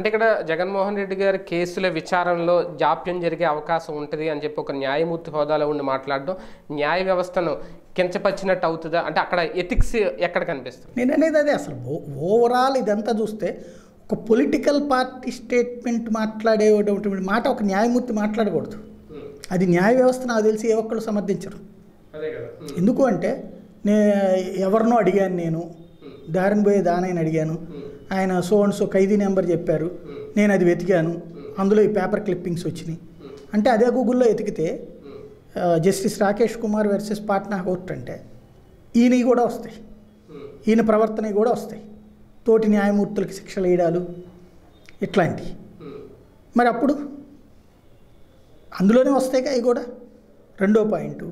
ఇక్కడ జగన్మోహన్ రెడ్డి గారి కేసుల విచారణలో జాప్యం జరిగే అవకాశం ఉంటుంది అని చెప్పి ఒక న్యాయమూర్తి హోదాలో ఉండి మాట్లాడడం న్యాయ వ్యవస్థను కించపరిచినట్టు అవుతుందా అంటే అక్కడ ఎథిక్స్ ఎక్కడ కనిపిస్తుంది నేను అనేది అదే అసలు ఓ- ఓవరాల్ ఇదంతా చూస్తే ఒక పొలిటికల్ పార్టీ స్టేట్మెంట్ మాట్లాడేటువంటి మాట ఒక న్యాయమూర్తి మాట్లాడకూడదు అది న్యాయ వ్యవస్థ నాకు తెలిసి ఏ ఒక్కళ్ళు సమర్థించరు అదే కదా ఎందుకు అంటే నే ఎవరినో అడిగాను నేను దారిని పోయే దానైన అడిగాను ఆయన సో అండ్ సో ఖైదీ నెంబర్ చెప్పారు నేను అది వెతికాను అందులో ఈ పేపర్ క్లిప్పింగ్స్ వచ్చినాయి అంటే అదే గూగుల్లో వెతికితే ఆ, justice Rakesh Kumar versus Patna court అంటే ఈయనవి కూడా వస్తాయి ఈయన ప్రవర్తనవి కూడా వస్తాయి తోటి న్యాయమూర్తులకి శిక్షలు వేయడాలు ఇట్లాంటివి మరి అప్పుడు అందులోనే వస్తాయి అవి కూడా రెండో పాయింట్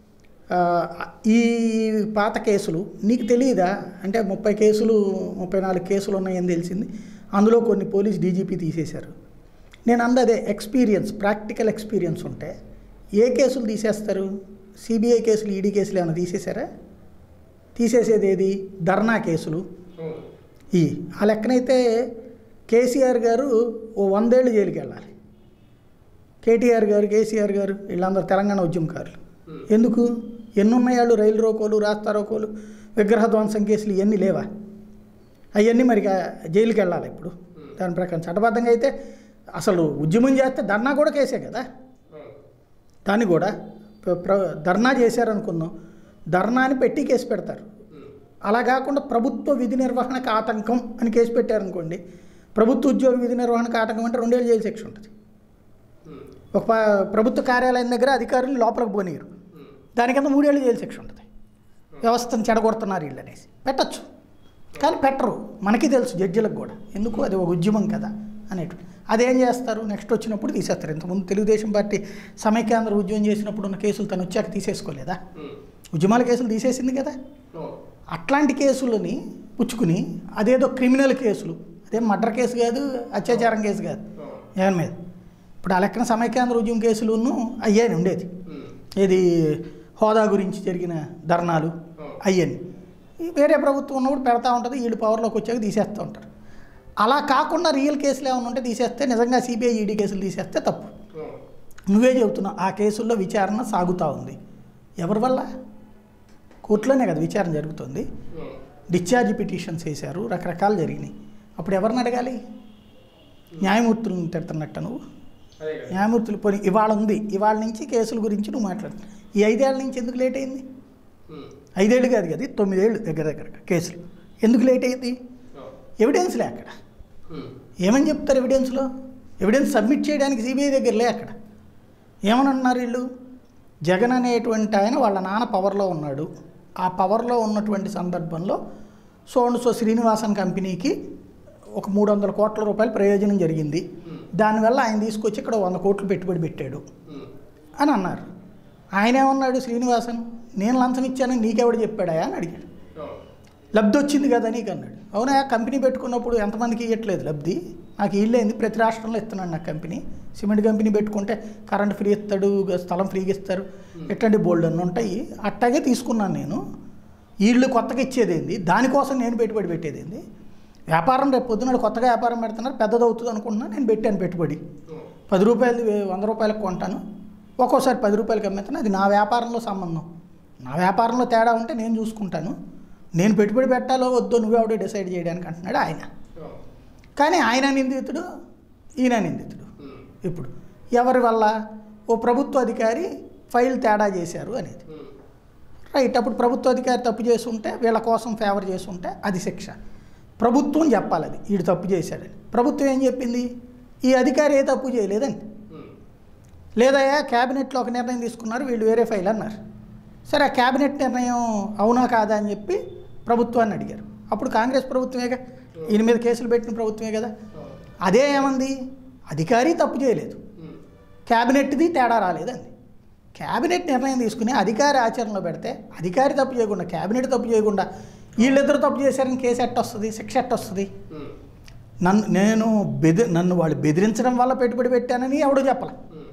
ఈ పాత కేసులు నీకు తెలియదా అంటే ముప్పై కేసులు ముప్పై నాలుగు కేసులు ఉన్నాయని తెలిసింది అందులో కొన్ని పోలీస్ డీజీపీ తీసేశారు నేను అందదే ఎక్స్పీరియన్స్ ప్రాక్టికల్ ఎక్స్పీరియన్స్ ఉంటే ఏ కేసులు తీసేస్తారు సిబిఐ కేసులు ఈడీ కేసులు ఏమైనా తీసేశారా తీసేసేది ఏది ధర్నా కేసులు ఈ ఆ లెక్కనైతే కేసీఆర్ గారు ఓ వందేళ్ళు జైలుకి వెళ్ళాలి కేటీఆర్ గారు కేసీఆర్ గారు వీళ్ళందరూ తెలంగాణ ఉద్యమకారులు ఎందుకు ఎన్నున్నాయాళ్ళు రైలు రోకోలు రాస్తా రోకోలు విగ్రహ ధ్వంసం కేసులు ఇవన్నీ లేవా అవన్నీ మరి ఇక జైలుకి వెళ్ళాలి ఇప్పుడు దాని ప్రకారం చట్టబద్ధంగా అయితే అసలు ఉద్యమం చేస్తే ధర్నా కూడా కేసే కదా దాన్ని కూడా ప్ర- ప్ర- ధర్నా చేశారనుకుందాం ధర్నాని పెట్టి కేసు పెడతారు అలా కాకుండా ప్రభుత్వ విధి నిర్వహణకు ఆటంకం అని కేసు పెట్టారనుకోండి ప్రభుత్వ ఉద్యోగ విధి నిర్వహణకు ఆటంకం అంటే రెండేళ్ళు జైలు శిక్ష ఉంటుంది ఒక ప- ప్రభుత్వ కార్యాలయం దగ్గర అధికారులు లోపలికి పోనీయరు దానికింద మూడేళ్ళు జైలు శిక్ష ఉంటుంది వ్యవస్థను చెడగొడుతున్నారు వీళ్ళు అనేసి పెట్టచ్చు కానీ పెట్టరు మనకి తెలుసు జడ్జిలకు కూడా ఎందుకు అది ఒక ఉద్యమం కదా అనేటు అదేం చేస్తారు నెక్స్ట్ వచ్చినప్పుడు తీసేస్తారు ఇంతకుముందు తెలుగుదేశం పార్టీ సమైక్యాంధ్ర ఉద్యమం చేసినప్పుడు ఉన్న కేసులు తను వచ్చాక తీసేసుకోలేదా ఉద్యమాల కేసులు తీసేసింది కదా అట్లాంటి కేసులని పుచ్చుకుని అదేదో క్రిమినల్ కేసులు అదేం మర్డర్ కేసు కాదు అత్యాచారం కేసు కాదు జగన్ మీద ఇప్పుడు ఆ లెక్కన సమైక్యాంధ్ర ఉద్యమం కేసులును అయ్యాని ఉండేది ఏది హోదా గురించి జరిగిన ధర్నాలు అయ్యని వేరే ప్రభుత్వం ఉన్నప్పుడు పెడతా ఉంటుంది వీళ్ళు పవర్లోకి వచ్చాక తీసేస్తూ ఉంటారు అలా కాకుండా రియల్ కేసులు ఏమైనా ఉంటే తీసేస్తే నిజంగా సిబిఐ ఈడీ కేసులు తీసేస్తే తప్పు నువ్వే చెబుతున్నావు ఆ కేసుల్లో విచారణ సాగుతూ ఉంది ఎవరి వల్ల కోర్టులోనే కదా విచారణ జరుగుతుంది డిశ్చార్జ్ పిటిషన్స్ వేశారు రకరకాలు జరిగినాయి అప్పుడు ఎవరిని అడగాలి న్యాయమూర్తులను తిడుతున్నట్ట నువ్వు న్యాయమూర్తులు పోనీ ఇవాళ ఉంది ఇవాళ నుంచి కేసుల గురించి నువ్వు మాట్లాడు ఈ ఐదేళ్ల నుంచి ఎందుకు లేట్ అయింది ఐదేళ్ళు కాదు కదా ఇది తొమ్మిదేళ్ళు దగ్గర దగ్గర కేసులు ఎందుకు లేట్ అయింది ఎవిడెన్స్లే అక్కడ ఏమని చెప్తారు ఎవిడెన్స్లో ఎవిడెన్స్ సబ్మిట్ చేయడానికి సిబిఐ దగ్గర లే అక్కడ ఏమని అన్నారు వీళ్ళు జగన్ అనేటువంటి ఆయన వాళ్ళ నాన్న పవర్లో ఉన్నాడు ఆ పవర్లో ఉన్నటువంటి సందర్భంలో సో అండ్ సో శ్రీనివాసన్ కంపెనీకి ఒక మూడు వందల కోట్ల రూపాయల ప్రయోజనం జరిగింది దానివల్ల ఆయన తీసుకొచ్చి ఇక్కడ వంద కోట్లు పెట్టుబడి పెట్టాడు అని అన్నారు ఆయన ఏమన్నాడు శ్రీనివాసన్ నేను లంచం ఇచ్చానని నీకెవడు చెప్పాడా అని అడిగాడు లబ్ధి వచ్చింది కదా నీకు అన్నాడు అవునా కంపెనీ పెట్టుకున్నప్పుడు ఎంతమందికి ఇవ్వట్లేదు లబ్ధి నాకు ఇల్లేంది ప్రతి రాష్ట్రంలో ఇస్తున్నాడు నాకు కంపెనీ సిమెంట్ కంపెనీ పెట్టుకుంటే కరెంట్ ఫ్రీ ఇస్తాడు స్థలం ఫ్రీగా ఇస్తారు ఎట్లాంటి బోల్డ్ అన్నీ ఉంటాయి అట్టాగే తీసుకున్నాను నేను వీళ్ళు కొత్తగా ఇచ్చేదేంది దానికోసం నేను పెట్టుబడి పెట్టేదేంది వ్యాపారం రేపు పొద్దున కొత్తగా వ్యాపారం పెడుతున్నారు పెద్దది అవుతుంది అనుకుంటున్నా నేను పెట్టాను పెట్టుబడి పది రూపాయలు వంద రూపాయలకు కొంటాను ఒక్కోసారి పది రూపాయలకి అమ్మేస్తాను అది నా వ్యాపారంలో సంబంధం నా వ్యాపారంలో తేడా ఉంటే నేను చూసుకుంటాను నేను పెట్టుబడి పెట్టాలో వద్దో నువ్వెవడో డిసైడ్ చేయడానికి అంటున్నాడు ఆయన కానీ ఆయన నిందితుడు ఈయన నిందితుడు ఇప్పుడు ఎవరి వల్ల ఓ ప్రభుత్వ అధికారి ఫైల్ తేడా చేశారు అనేది రైట్ అప్పుడు ప్రభుత్వ అధికారి తప్పు చేసి ఉంటే వీళ్ళ కోసం ఫేవర్ చేసి ఉంటే అది శిక్ష ప్రభుత్వం చెప్పాలి అది వీడు తప్పు చేశాడని ప్రభుత్వం ఏం చెప్పింది ఈ అధికారి ఏ తప్పు చేయలేదని లేదయ్యా క్యాబినెట్లో ఒక నిర్ణయం తీసుకున్నారు వీళ్ళు వేరే ఫైల్ అన్నారు సరే ఆ క్యాబినెట్ నిర్ణయం అవునా కాదా అని చెప్పి ప్రభుత్వాన్ని అడిగారు అప్పుడు కాంగ్రెస్ ప్రభుత్వమేగా ఈయన మీద కేసులు పెట్టిన ప్రభుత్వమే కదా అదే ఏమంది అధికారి తప్పు చేయలేదు క్యాబినెట్ది తేడా రాలేదండి క్యాబినెట్ నిర్ణయం తీసుకుని అధికారి ఆచరణలో పెడితే అధికారి తప్పు చేయకుండా క్యాబినెట్ తప్పు చేయకుండా వీళ్ళిద్దరు తప్పు చేశారని కేసు ఎట్ట వస్తుంది శిక్ష ఎట్ట వస్తుంది నన్ను నేను బెది నన్ను వాళ్ళు బెదిరించడం వల్ల పెట్టుబడి పెట్టానని ఎవడో చెప్పాల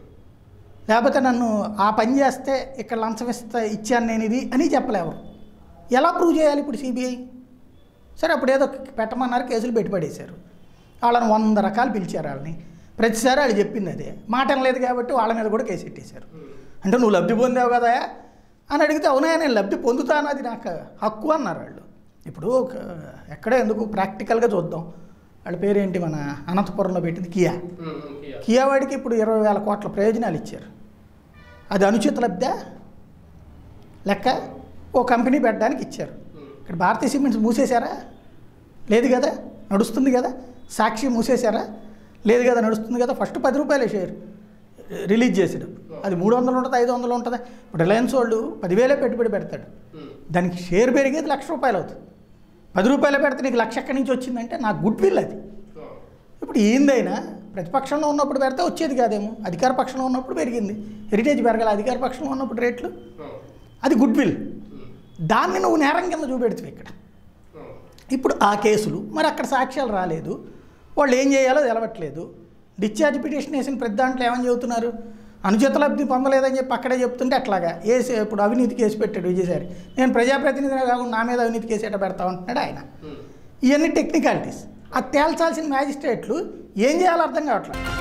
లేకపోతే నన్ను ఆ పని చేస్తే ఇక్కడ లంచం ఇస్తా ఇచ్చాను నేను ఇది అని చెప్పలే ఎవరు ఎలా ప్రూవ్ చేయాలి ఇప్పుడు సిబిఐ సరే అప్పుడు ఏదో పెట్టమన్నారు కేసులు పెట్టుబడేశారు వాళ్ళని వంద రకాలు పిలిచారు వాళ్ళని ప్రతిసారి వాళ్ళు చెప్పింది అదే మాట లేదు కాబట్టి వాళ్ళ మీద కూడా కేసు పెట్టేశారు అంటే నువ్వు లబ్ధి పొందావు కదా అని అడిగితే అవునా నేను లబ్ధి పొందుతాను అది నాకు హక్కు అన్నారు వాళ్ళు ఇప్పుడు ఒక- ఎక్కడే ఎందుకు ప్రాక్టికల్గా చూద్దాం వాళ్ళ పేరేంటి మన అనంతపురంలో పెట్టింది కియా కియా వాడికి ఇప్పుడు ఇరవై వేల కోట్ల ప్రయోజనాలు ఇచ్చారు అది అనుచిత లబ్ధా లెక్క ఓ కంపెనీ పెట్టడానికి ఇచ్చారు ఇక్కడ భారతీయ సిమెంట్స్ మూసేశారా లేదు కదా నడుస్తుంది కదా సాక్షి మూసేశారా లేదు కదా నడుస్తుంది కదా ఫస్ట్ పది రూపాయలే షేర్ రిలీజ్ చేసాడు అది మూడు వందలు ఉంటుంది ఐదు వందలు ఉంటుంది ఇప్పుడు రిలయన్స్ వాళ్ళు పదివేలే పెట్టుబడి పెడతాడు దానికి షేర్ పెరిగేది లక్ష రూపాయలు అవుతుంది పది రూపాయలు పెడితే నీకు లక్ష ఎక్కడి నుంచి వచ్చిందంటే నాకు గుడ్ విల్ అది ఇప్పుడు ఏందైనా ప్రతిపక్షంలో ఉన్నప్పుడు పెడితే వచ్చేది కాదేమో అధికార పక్షంలో ఉన్నప్పుడు పెరిగింది హెరిటేజ్ పెరగాలి అధికార పక్షంలో ఉన్నప్పుడు రేట్లు అది గుడ్ విల్ దాన్ని నువ్వు నేరం కింద చూపెడుతుంది ఇక్కడ ఇప్పుడు ఆ కేసులు మరి అక్కడ సాక్ష్యాలు రాలేదు వాళ్ళు ఏం చేయాలో తెలవట్లేదు డిశ్చార్జ్ పిటిషన్ వేసిన ప్రతి దాంట్లో ఏమని చెబుతున్నారు అనుచిత లబ్ధి పొందలేదని చెప్పి అక్కడే చెప్తుంటే అట్లాగా ఏసి ఇప్పుడు అవినీతి కేసు పెట్టాడు విజయసారి నేను ప్రజాప్రతినిధిగా కాకుండా నా మీద అవినీతి కేసు ఎట్ట పెడతా ఉంటున్నాడు ఆయన ఇవన్నీ టెక్నికాలిటీస్ అది తేల్చాల్సిన మ్యాజిస్ట్రేట్లు ఏం చేయాలో అర్థం కావట్లేదు